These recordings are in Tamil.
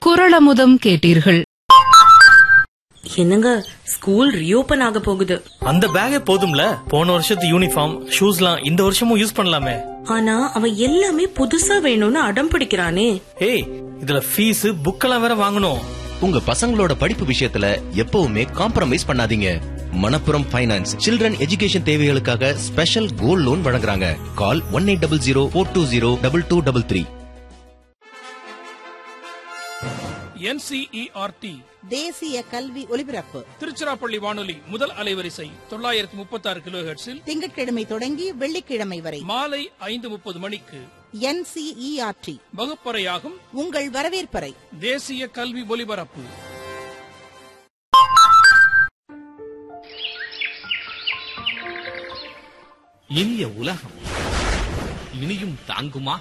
குரளமுதம் கேட்டீர்கள் என்னங்க ஸ்கூல் ரீஓபன் ஆக போகுது அந்த பேக்கே போதும்ல போன வருஷத்து யூனிஃபார்ம் ஷூஸ்லாம் இந்த வருஷமும் யூஸ் பண்ணலாமே ஆனா அவன் எல்லாமே புதுசா வேணும்னு அடம் பிடிக்கிறானே ஏய் இதுல ஃபீஸ் புக்கெல்லாம் வேற வாங்கணும் உங்க பசங்களோட படிப்பு விஷயத்துல எப்பவுமே காம்ப்ரமைஸ் பண்ணாதீங்க மணப்புரம் ஃபைனான்ஸ் சில்ட்ரன் எஜுகேஷன் தேவைகளுக்காக ஸ்பெஷல் கோல்ட் லோன் வழங்குறாங்க call one eight double zero four two zero double two double three NCERT தேசிய கல்வி ஒலிபரப்பு திருச்சிராப்பள்ளி வானொலி முதல் அலைவரிசை தொள்ளாயிரத்தி முப்பத்தி ஆறு கிலோ திங்கட்கிழமை தொடங்கி வெள்ளிக்கிழமை வரை மாலை ஐந்து முப்பது மணிக்கு என்சிஇஆர்டி வகுப்பறையாகும் உங்கள் வரவேற்பறை தேசிய கல்வி ஒலிபரப்பு இனிய உலகம் இனியும் தாங்குமா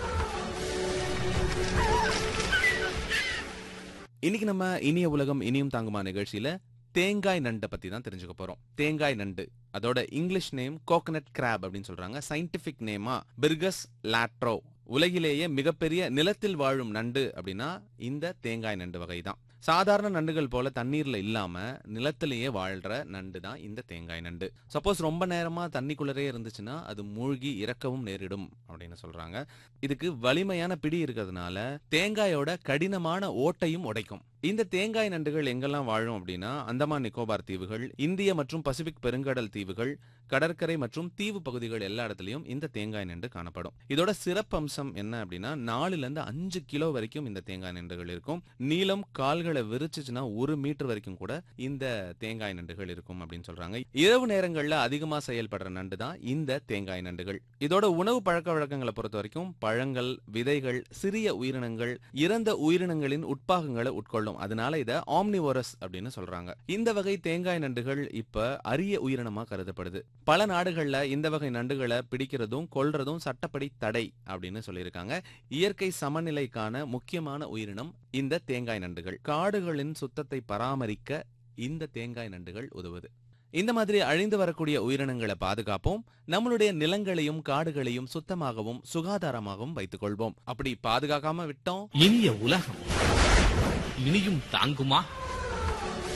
இன்னைக்கு நம்ம இனிய உலகம் இனியும் தாங்குமா நிகழ்ச்சியில தேங்காய் நண்டை பத்தி தான் தெரிஞ்சுக்க போறோம் தேங்காய் நண்டு அதோட இங்கிலீஷ் நேம் கோகனட் கிராப் அப்படின்னு சொல்றாங்க சயின்டிபிக் நேமா பிர்கஸ் லாட்ரோ உலகிலேயே மிகப்பெரிய நிலத்தில் வாழும் நண்டு அப்படின்னா இந்த தேங்காய் நண்டு வகை தான் சாதாரண நண்டுகள் போல தண்ணீர்ல இல்லாம நிலத்திலேயே வாழ்ற நண்டு தான் இந்த தேங்காய் நண்டு சப்போஸ் ரொம்ப நேரமா தண்ணிக்குள்ளரே இருந்துச்சுன்னா அது மூழ்கி இறக்கவும் நேரிடும் அப்படின்னு சொல்றாங்க இதுக்கு வலிமையான பிடி இருக்கிறதுனால தேங்காயோட கடினமான ஓட்டையும் உடைக்கும் இந்த தேங்காய் நண்டுகள் எங்கெல்லாம் வாழும் அப்படின்னா அந்தமான் நிக்கோபார் தீவுகள் இந்திய மற்றும் பசிபிக் பெருங்கடல் தீவுகள் கடற்கரை மற்றும் தீவு பகுதிகள் எல்லா இடத்துலயும் இந்த தேங்காய் நண்டு காணப்படும் இதோட சிறப்பம்சம் என்ன அப்படின்னா நாலுல இருந்து அஞ்சு கிலோ வரைக்கும் இந்த தேங்காய் நண்டுகள் இருக்கும் நீளம் கால்களை விரிச்சுச்சுன்னா ஒரு மீட்டர் வரைக்கும் கூட இந்த தேங்காய் நண்டுகள் இருக்கும் அப்படின்னு சொல்றாங்க இரவு நேரங்கள்ல அதிகமா செயல்படுற நண்டு தான் இந்த தேங்காய் நண்டுகள் இதோட உணவு பழக்க வழக்கங்களை பொறுத்த வரைக்கும் பழங்கள் விதைகள் சிறிய உயிரினங்கள் இறந்த உயிரினங்களின் உட்பாகங்களை உட்கொள்ளும் அதனால இத ஆம்னிவோரஸ் அப்படின்னு சொல்றாங்க இந்த வகை தேங்காய் நண்டுகள் இப்ப அரிய உயிரினமா கருதப்படுது பல நாடுகள்ல இந்த வகை நண்டுகளை பிடிக்கிறதும் கொல்றதும் சட்டப்படி தடை அப்படின்னு சொல்லியிருக்காங்க இயற்கை சமநிலைக்கான முக்கியமான உயிரினம் இந்த தேங்காய் நண்டுகள் காடுகளின் சுத்தத்தை பராமரிக்க இந்த தேங்காய் நண்டுகள் உதவுது இந்த மாதிரி அழிந்து வரக்கூடிய உயிரினங்களை பாதுகாப்போம் நம்மளுடைய நிலங்களையும் காடுகளையும் சுத்தமாகவும் சுகாதாரமாகவும் வைத்துக் கொள்வோம் அப்படி பாதுகாக்காம விட்டோம் இனிய உலகம் இனியும் தாங்குமா